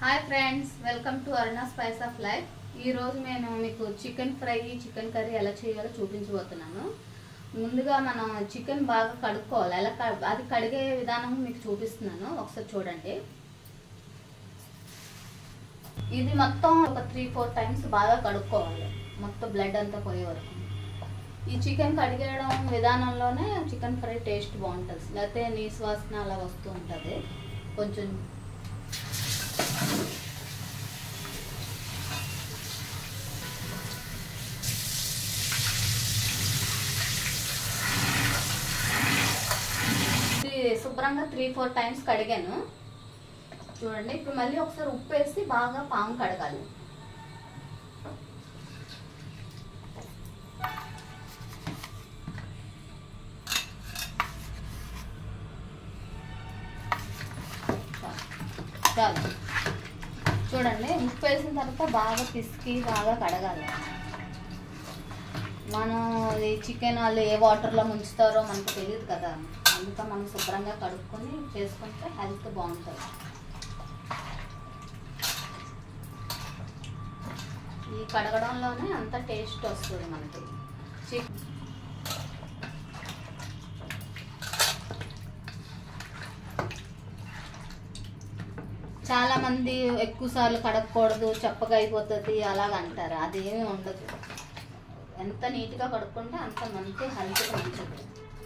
Hi friends welcome to Aruna spice of life ఈ రోజు నేను మీకు చికెన్ ఫ్రై చికెన్ కర్రీ ఎలా చేయాలో చూపించబోతున్నాను ముందుగా మనం చికెన్ బాగా కడుక్కోవాలి ఎలా క- అది కడిగే విధానం మీకు చూపిస్తున్నాను ఒకసారి చూడండి ఇది మొత్తం ఒక త్రీ ఫోర్ టైమ్స్ బాగా కడుక్కోవాలి మొత్తం బ్లడ్ అంతా పోయే వరకు ఈ చికెన్ కడిగేయడం విధానంలోనే చికెన్ ఫ్రై టేస్ట్ బాగుంటుంది లేకపోతే నీసు వాసన అలా వస్తూ ఉంటుంది కొంచెం ఇది శుభ్రంగా త్రీ ఫోర్ టైమ్స్ కడిగాను చూడండి ఇప్పుడు మళ్ళీ ఒకసారి ఉప్పు వేసి బాగా పాము కడగాలి చాలు చూడండి ఉప్పు వేసిన తర్వాత బాగా పిసికి బాగా కడగాలి మనం ఈ చికెన్ వాళ్ళు ఏ వాటర్లో ముంచుతారో మనకు తెలియదు కదా అందుకే మనం శుభ్రంగా కడుక్కొని చేసుకుంటే హెల్త్ బాగుంటుంది ఈ కడగడంలోనే అంత టేస్ట్ వస్తుంది మనకి చిక్ చాలా మంది ఎక్కువ సార్లు కడగకూడదు చప్పగా అయిపోతుంది అలాగ అంటారు అదేమీ ఉండదు ఎంత నీట్గా కడుక్కుంటే అంత మంచి హెల్త్కి మంచిది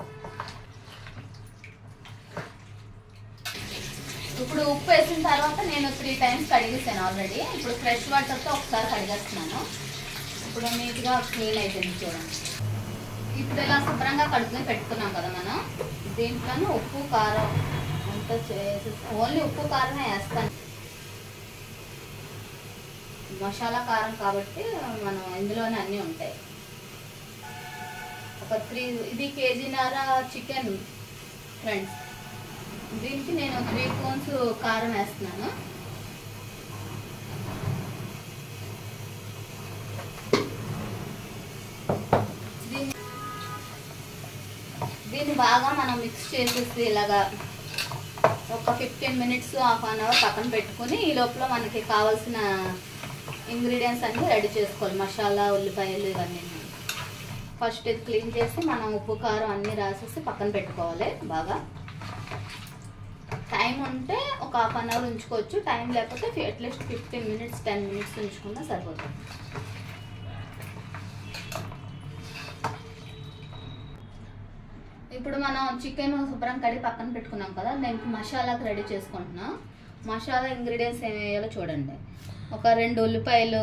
ఇప్పుడు ఉప్పు వేసిన తర్వాత నేను త్రీ టైమ్స్ కడిగేసాను ఆల్రెడీ ఇప్పుడు ఫ్రెష్ వాటర్తో ఒకసారి కడిగేస్తున్నాను ఇప్పుడు నీట్గా క్లీన్ అయిపోయింది చూడండి ఇప్పుడు ఇలా శుభ్రంగా కడుక్కుని పెట్టుకున్నాం కదా మనం దీంట్లోనే ఉప్పు కారం అంతా చేసి ఓన్లీ ఉప్పు కారమే వేస్తాను మసాలా కారం కాబట్టి మనం ఇందులోనే అన్నీ ఉంటాయి ఒక త్రీ ఇది కేజీన్నర చికెన్ ఫ్రెండ్స్ దీనికి నేను త్రీ స్పూన్స్ కారం వేస్తున్నాను దీన్ని దీన్ని బాగా మనం మిక్స్ చేసేసి ఇలాగా ఒక fifteen minutes half an hour పక్కన పెట్టుకుని ఈ లోపల మనకి కావాల్సిన ఇంగ్రీడియంట్స్ అన్నీ రెడీ చేసుకోవాలి మసాలా ఉల్లిపాయలు ఇవన్నీ ఫస్ట్ ఇది క్లీన్ చేసి మనం ఉప్పు కారం అన్నీ రాసేసి పక్కన పెట్టుకోవాలి బాగా టైం ఉంటే ఒక హాఫ్ అన్ అవర్ ఉంచుకోవచ్చు టైం లేకపోతే at least fifteen minutes ten minutes ఉంచుకున్నా సరిపోతుంది ఇప్పుడు మనం చికెన్ శుభ్రం కడిగి పక్కన పెట్టుకున్నాం కదా దానికి మసాలాకి రెడీ చేసుకుంటున్నాం మసాలా ఇంగ్రీడియంట్స్ ఏమి వేయాలో చూడండి ఒక రెండు ఉల్లిపాయలు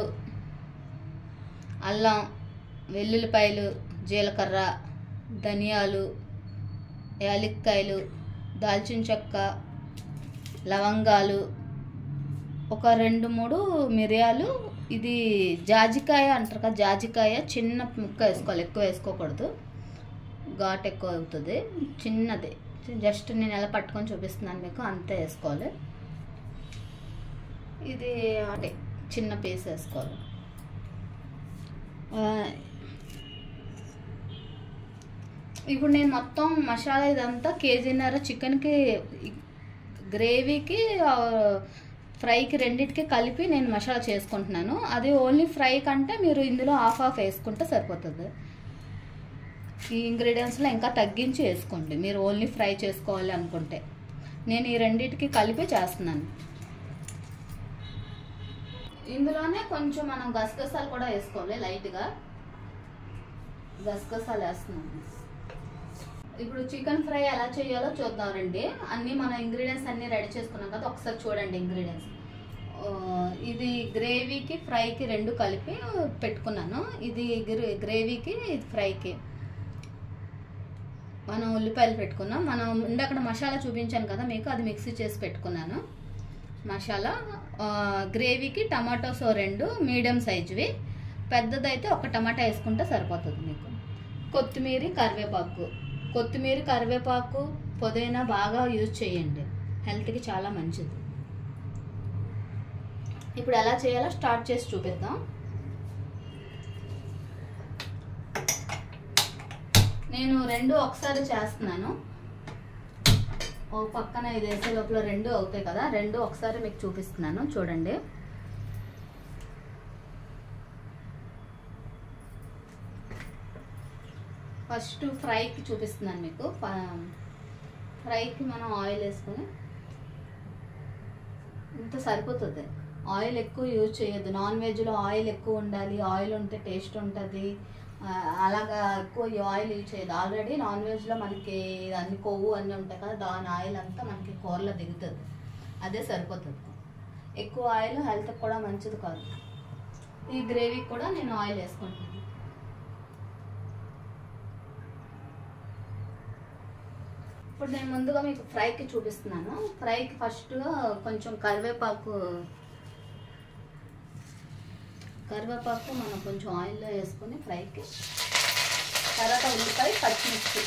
అల్లం వెల్లుల్లిపాయలు జీలకర్ర ధనియాలు యాలక్కాయలు దాల్చిన చెక్క లవంగాలు ఒక రెండు మూడు మిరియాలు ఇది జాజికాయ అంటారు కదా జాజికాయ చిన్న ముక్క వేసుకోవాలి ఎక్కువ వేసుకోకూడదు ఘాట్ ఎక్కువ అవుతుంది చిన్నది జస్ట్ నేను ఎలా పట్టుకొని చూపిస్తున్నాను మీకు అంతే వేసుకోవాలి ఇది అంటే చిన్న పీస్ వేసుకోవాలి ఆ, ఇప్పుడు నేను మొత్తం మసాలా ఇదంతా కేజీన్నర చికెన్కి గ్రేవీకి ఆ, ఫ్రైకి రెండింటికి కలిపి నేను మసాలా చేసుకుంటున్నాను అది ఓన్లీ ఫ్రై కంటే మీరు ఇందులో హాఫ్ హాఫ్ వేసుకుంటే సరిపోతుంది ఈ ఇంగ్రీడియంట్స్లో ఇంకా తగ్గించి వేసుకోండి మీరు ఓన్లీ ఫ్రై చేసుకోవాలి అనుకుంటే నేను ఈ రెండింటికి కలిపి చేస్తున్నాను ఇందులోనే కొంచెం మనం గసగసాలు కూడా వేసుకోవాలి లైట్గా గసగసాలు వేస్తున్నాను ఇప్పుడు చికెన్ ఫ్రై ఎలా చేయాలో చూద్దాం రండి అన్నీ మన ఇంగ్రీడియంట్స్ అన్నీ రెడీ చేసుకున్నాం కదా ఒకసారి చూడండి ఇంగ్రీడియంట్స్ ఇది గ్రేవీకి ఫ్రైకి రెండు కలిపి పెట్టుకున్నాను ఇది గ్రే- గ్రేవీకి ఇది ఫ్రైకి మనం ఉల్లిపాయలు పెట్టుకున్నాం మనం ఇందాక మసాలా చూపించాను కదా మీకు అది మిక్సీ చేసి పెట్టుకున్నాను మసాలా ఆ, గ్రేవీకి టమాటోస్ ఓ రెండు మీడియం సైజువి పెద్దదైతే ఒక టమాటా వేసుకుంటే సరిపోతుంది మీకు కొత్తిమీర కరివేపాకు కొత్తిమీర కరివేపాకు పుదీనా బాగా యూజ్ చేయండి హెల్త్కి చాలా మంచిది ఇప్పుడు ఎలా చేయాలో స్టార్ట్ చేసి చూపిద్దాం నేను రెండు ఒకసారి చేస్తున్నాను ఒక పక్కన ఇది వేసే లోపల రెండు అవుతాయి కదా రెండు ఒకసారి మీకు చూపిస్తున్నాను చూడండి ఫస్ట్ ఫ్రైకి చూపిస్తున్నాను మీకు ప- ఫ్రైకి మనం ఆయిల్ వేసుకొని ఇంత సరిపోతుంది ఆయిల్ ఎక్కువ యూజ్ చేయొద్దు నాన్ వెజ్లో ఆయిల్ ఎక్కువ ఉండాలి ఆయిల్ ఉంటే టేస్ట్ ఉంటుంది ఆ, అలాగా ఎక్కువ ఈ ఆయిల్ యూజ్ చేయదు ఆల్రెడీ నాన్ వెజ్లో మనకి అన్ని కొవ్వు అన్నీ ఉంటాయి కదా దాని ఆయిల్ అంతా మనకి కూరలో దిగుతుంది అదే సరిపోతుంది ఎక్కువ ఆయిల్ హెల్త్కి కూడా మంచిది కాదు ఈ గ్రేవీకి కూడా నేను ఆయిల్ వేసుకుంటున్నాను ఇప్పుడు నేను ముందుగా మీకు ఫ్రైకి చూపిస్తున్నాను ఫ్రైకి ఫస్ట్గా కొంచెం కరివేపాకు కరివేపాకు మనం కొంచెం ఆయిల్లో వేసుకొని ఫ్రైకి తర్వాత ఉల్లిపాయ పచ్చిమిర్చి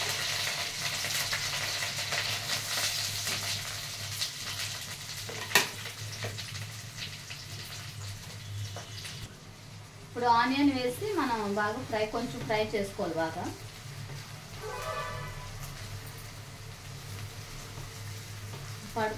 ఇప్పుడు ఆనియన్ వేసి మనం బాగా ఫ్రై కొంచెం ఫ్రై చేసుకోవాలి బాగా పడు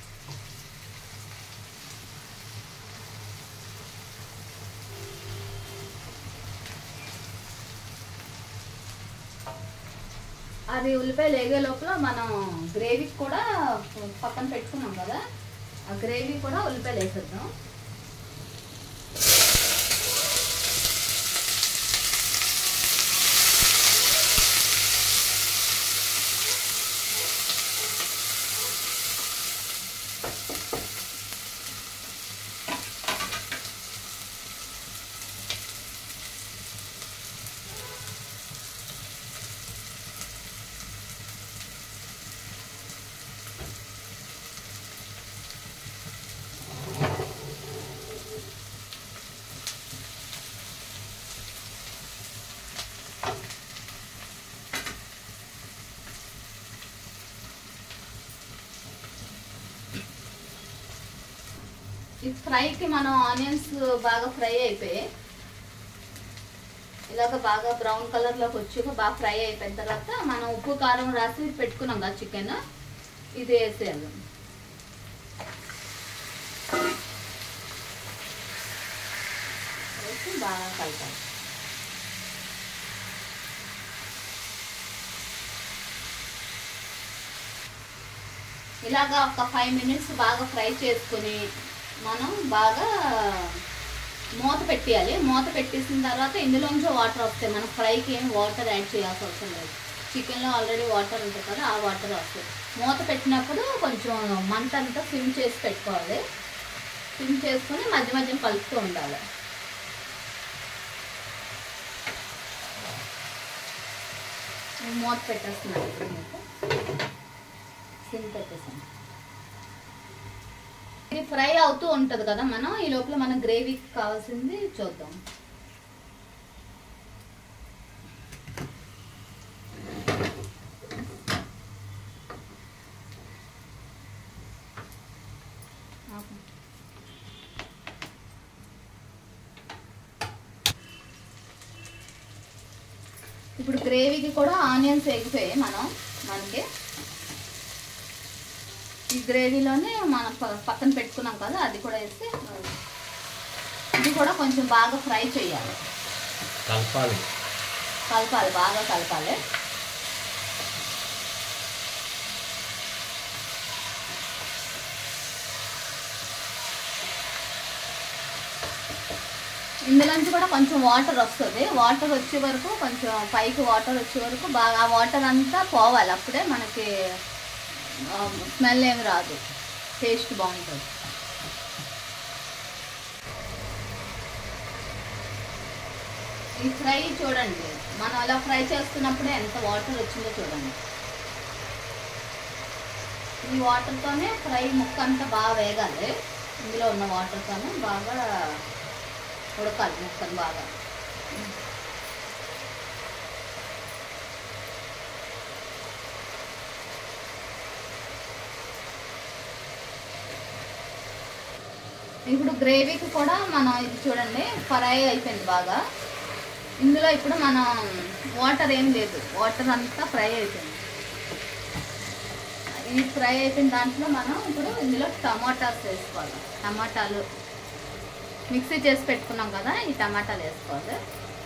అది ఉల్లిపాయ లేగే లోపల మనం గ్రేవీకి కూడా పక్కన పెట్టుకున్నాం కదా ఆ గ్రేవీ కూడా ఉల్లిపాయలు వేసేద్దాం ఈ ఫ్రైకి మనం ఆనియన్స్ బాగా ఫ్రై అయిపోయాయి ఇలాగ బాగా బ్రౌన్ కలర్లోకి వచ్చి బాగా ఫ్రై అయిపోయిన తర్వాత మనం ఉప్పు కారం రాసి పెట్టుకున్నాం కదా చికెన్ ఇది వేసేయాలి వేసి బాగా కలపాలి ఇలాగా ఒక ఫైవ్ మినిట్స్ బాగా ఫ్రై చేసుకుని మనం బాగా మూత పెట్టేయాలి మూత పెట్టేసిన తర్వాత ఇందులోంచి వాటర్ వస్తాయి మనం ఫ్రైకి ఏం వాటర్ యాడ్ చేయాల్సి అవసరం లేదు చికెన్లో ఆల్రెడీ వాటర్ ఉంటుంది కదా ఆ వాటర్ వస్తాయి మూత పెట్టినప్పుడు కొంచెం మంట అంతా సిమ్ చేసి పెట్టుకోవాలి సిమ్ చేసుకొని మధ్య మధ్య కలుపుతూ ఉండాలి నేను మూత పెట్టేస్తున్నాను ఇప్పుడు మీకు సిమ్ పెట్టేసాను ఇది ఫ్రై అవుతూ ఉంటుంది కదా మనం ఈ లోపల మనం గ్రేవీకి కావాల్సింది చూద్దాం ఆపు. ఇప్పుడు గ్రేవీకి కూడా ఆనియన్స్ ఎగిపోయాయి మనం మనకి ఈ గ్రేవీలోనే మనం ప- పక్కన పెట్టుకున్నాం కదా అది కూడా వేస్తే ఇది కూడా కొంచెం బాగా ఫ్రై చేయాలి కలపాలి కలపాలి బాగా కలపాలి ఇందులోంచి కూడా కొంచెం వాటర్ వస్తుంది వాటర్ వచ్చే వరకు కొంచెం పైకి వాటర్ వచ్చే వరకు బాగా ఆ వాటర్ అంతా పోవాలి అప్పుడే మనకి స్మెల్ ఏమి రాదు టేస్ట్ బాగుంటుంది ఈ ఫ్రై చూడండి మనం అలా ఫ్రై చేస్తున్నప్పుడే ఎంత వాటర్ వచ్చిందో చూడండి ఈ వాటర్తోనే ఫ్రై ముక్క అంతా బాగా వేగాలి ఇందులో ఉన్న వాటర్తోనే బాగా ఉడకాలి ముక్కను బాగా ఇప్పుడు గ్రేవీకి కూడా మనం ఇది చూడండి ఫ్రై అయిపోయింది బాగా ఇందులో ఇప్పుడు మనం వాటర్ ఏం లేదు వాటర్ అంతా ఫ్రై అయిపోయింది ఈ ఫ్రై అయిపోయిన దాంట్లో మనం ఇప్పుడు ఇందులో టమాటాస్ వేసుకోవాలి టమాటాలు మిక్సీ చేసి పెట్టుకున్నాం కదా ఈ టమాటాలు వేసుకోవాలి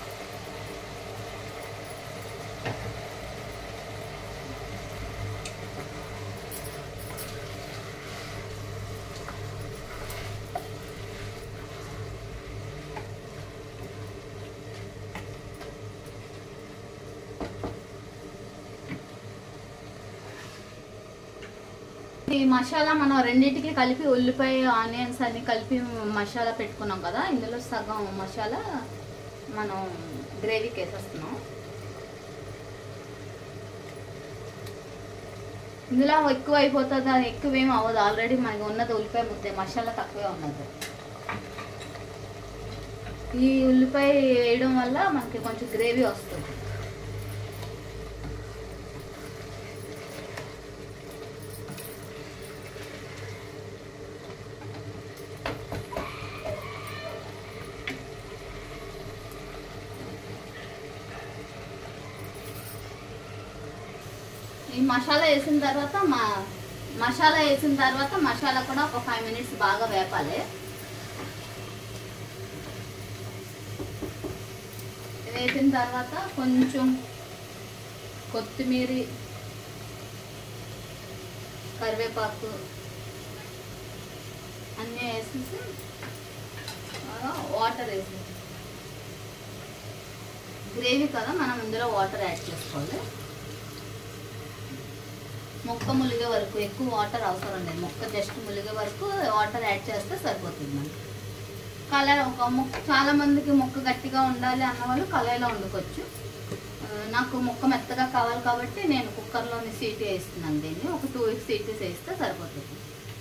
ఈ మసాలా మనం రెండింటికి కలిపి ఉల్లిపాయ ఆనియన్స్ అన్ని కలిపి మసాలా పెట్టుకున్నాం కదా ఇందులో సగం మసాలా మనం గ్రేవీకి వేసేస్తున్నాం ఇందులో ఎక్కువ అయిపోతుంది అది ఎక్కువ ఏం అవ్వదు ఆల్రెడీ మనకి ఉన్నది ఉల్లిపాయ ముద్దే మసాలా తక్కువే ఉన్నది ఈ ఉల్లిపాయ వేయడం వల్ల మనకి కొంచెం గ్రేవీ వస్తుంది ఈ మసాలా వేసిన తర్వాత మా మసాలా వేసిన తర్వాత మసాలా కూడా ఒక ఫైవ్ మినిట్స్ బాగా వేపాలి వేసిన తర్వాత కొంచెం కొత్తిమీర కరివేపాకు అన్నీ వేసేసి బాగా వాటర్ వేసి గ్రేవీ కదా మనం ఇందులో వాటర్ యాడ్ చేసుకోవాలి మొక్క ములిగే వరకు ఎక్కువ వాటర్ అవసరం లేదు మొక్క జస్ట్ ములిగే వరకు వాటర్ యాడ్ చేస్తే సరిపోతుంది మనకి కళాయి ఒక మొక్క చాలా మందికి మొక్క గట్టిగా ఉండాలి అన్న వాళ్ళు కళాయిలో వండుకోవచ్చు ఆ, నాకు మొక్క మెత్తగా కావాలి కాబట్టి నేను కుక్కర్లోని సీటీ వేస్తున్నాను దీన్ని ఒక టూ సీటీస్ వేస్తే సరిపోతుంది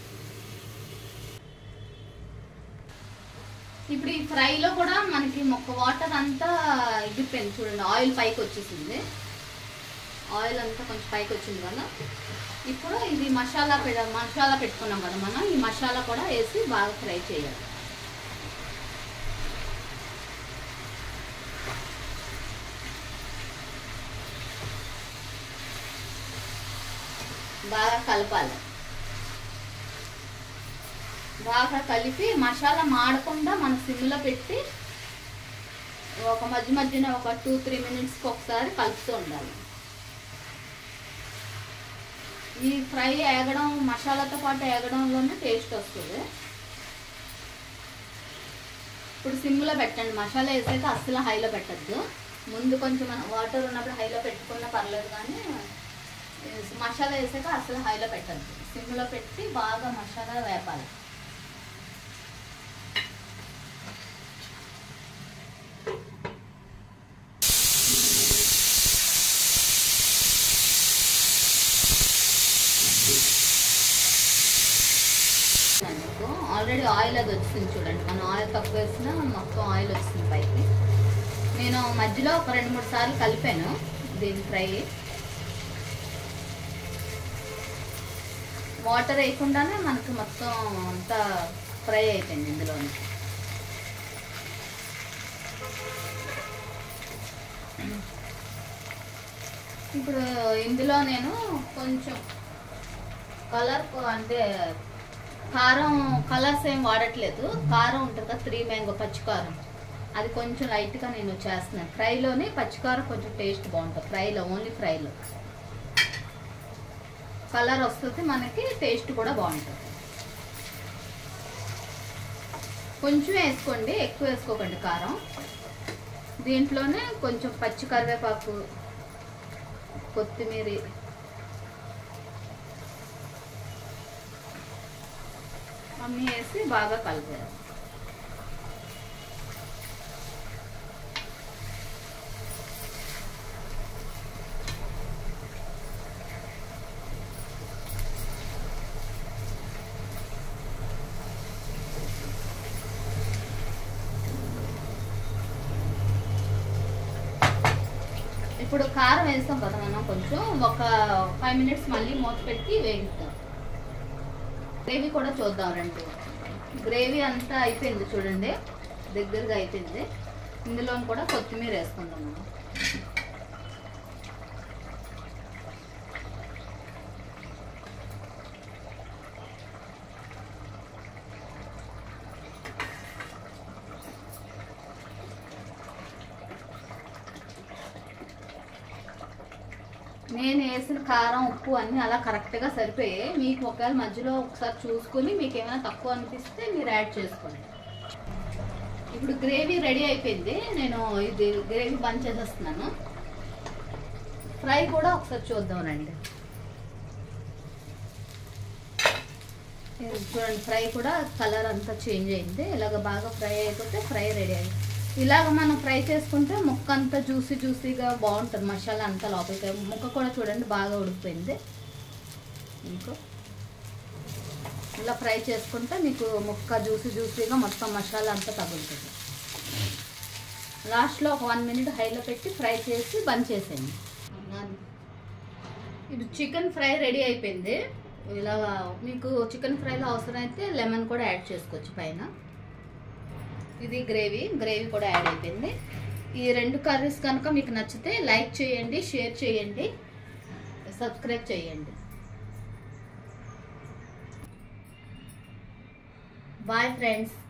ఇప్పుడు ఈ ఫ్రైలో కూడా మనకి మొక్క వాటర్ అంతా ఎగిరిపోయింది చూడండి ఆయిల్ పైకి వచ్చేసింది ఆయిల్ అంతా కొంచెం పైకి వచ్చింది కదా ఇప్పుడు ఇది మసాలా పెడ మసాలా పెట్టుకున్నాం కదా మనం ఈ మసాలా కూడా వేసి బాగా ఫ్రై చేయాలి బాగా కలపాలి బాగా కలిపి మసాలా మాడకుండా మన సిమ్లో పెట్టి ఒక మధ్య మధ్యన ఒక టూ త్రీ మినిట్స్కి ఒకసారి కలుపుతూ ఉండాలి ఈ ఫ్రై ఏగడం మసాలాతో పాటు ఏగడంలోనే టేస్ట్ వస్తుంది ఇప్పుడు సిమ్లో పెట్టండి మసాలా వేసాక అస్సలు హైలో పెట్టద్దు ముందు కొంచెం మనం వాటర్ ఉన్నప్పుడు హైలో పెట్టుకున్నా పర్లేదు కానీ ఈ మసాలా వేసాక అస్సలు హైలో పెట్టద్దు సిమ్లో పెట్టి బాగా మసాలా వేపాలి మీకు ఆల్రెడీ ఆయిల్ అది వచ్చింది చూడండి మనం ఆయిల్ తక్కువ వేసినా మొత్తం ఆయిల్ వచ్చింది పైకి నేను మధ్యలో ఒక రెండు మూడు సార్లు కలిపాను దీని ఫ్రై వాటర్ వేయకుండానే మనకి మొత్తం అంతా ఫ్రై అయిపోయింది ఇందులోని ఇప్పుడు ఇందులో నేను కొంచెం కలర్ అంటే కారం కలర్స్ ఏం వాడట్లేదు కారం ఉంటుంది కదా త్రీ మ్యాంగో పచ్చికారం అది కొంచెం లైట్గా నేను చేస్తున్నాను ఫ్రైలోనే పచ్చికారం కొంచెం టేస్ట్ బాగుంటుంది ఫ్రైలో ఓన్లీ ఫ్రైలో కలర్ వస్తుంది మనకి టేస్ట్ కూడా బాగుంటుంది కొంచెం వేసుకోండి ఎక్కువ వేసుకోకండి కారం దీంట్లోనే కొంచెం పచ్చి కరివేపాకు కొత్తిమీర అన్నీ వేసి బాగా కలిపేయాలి ఇప్పుడు కారం వేస్తాం కదా మనం కొంచెం ఒక ఫైవ్ మినిట్స్ మళ్ళీ మూత పెట్టి వేగిస్తాం గ్రేవీ కూడా చూద్దాం రండి గ్రేవీ అంతా అయిపోయింది చూడండి దగ్గరగా అయిపోయింది ఇందులో కూడా కొత్తిమీర వేసుకుందాం మనం నేను వేసిన కారం ఉప్పు అన్నీ అలా కరెక్ట్గా సరిపోయాయి మీకు ఒకవేళ మధ్యలో ఒకసారి చూసుకొని మీకు ఏమైనా తక్కువ అనిపిస్తే మీరు యాడ్ చేసుకోండి ఇప్పుడు గ్రేవీ రెడీ అయిపోయింది నేను ఇది గ్రేవీ బంద్ చేసేస్తున్నాను ఫ్రై కూడా ఒకసారి చూద్దాం రండి ఇది చూడండి ఫ్రై కూడా కలర్ అంతా చేంజ్ అయింది ఇలాగ బాగా ఫ్రై అయిపోతే ఫ్రై రెడీ అయింది ఇలాగ మనం ఫ్రై చేసుకుంటే ముక్క అంతా జ్యూసీ జ్యూసీగా బాగుంటుంది మసాలా అంతా లోపలికి ముక్క కూడా చూడండి బాగా ఉడికిపోయింది ఇంకో ఇలా ఫ్రై చేసుకుంటే మీకు ముక్క జ్యూసీ జ్యూసీగా మొత్తం మసాలా అంతా తగులుతుంది లాస్ట్లో ఒక వన్ మినిట్ హైలో పెట్టి ఫ్రై చేసి బంద్ చేసేయండి ఇప్పుడు చికెన్ ఫ్రై రెడీ అయిపోయింది ఇలా మీకు చికెన్ ఫ్రైలో అవసరమైతే లెమన్ కూడా యాడ్ చేసుకోవచ్చు పైన ఇది గ్రేవీ గ్రేవీ కూడా యాడ్ అయిపోయింది ఈ రెండు కర్రీస్ కనుక మీకు నచ్చితే లైక్ చేయండి షేర్ చేయండి సబ్స్క్రైబ్ చేయండి బాయ్ ఫ్రెండ్స్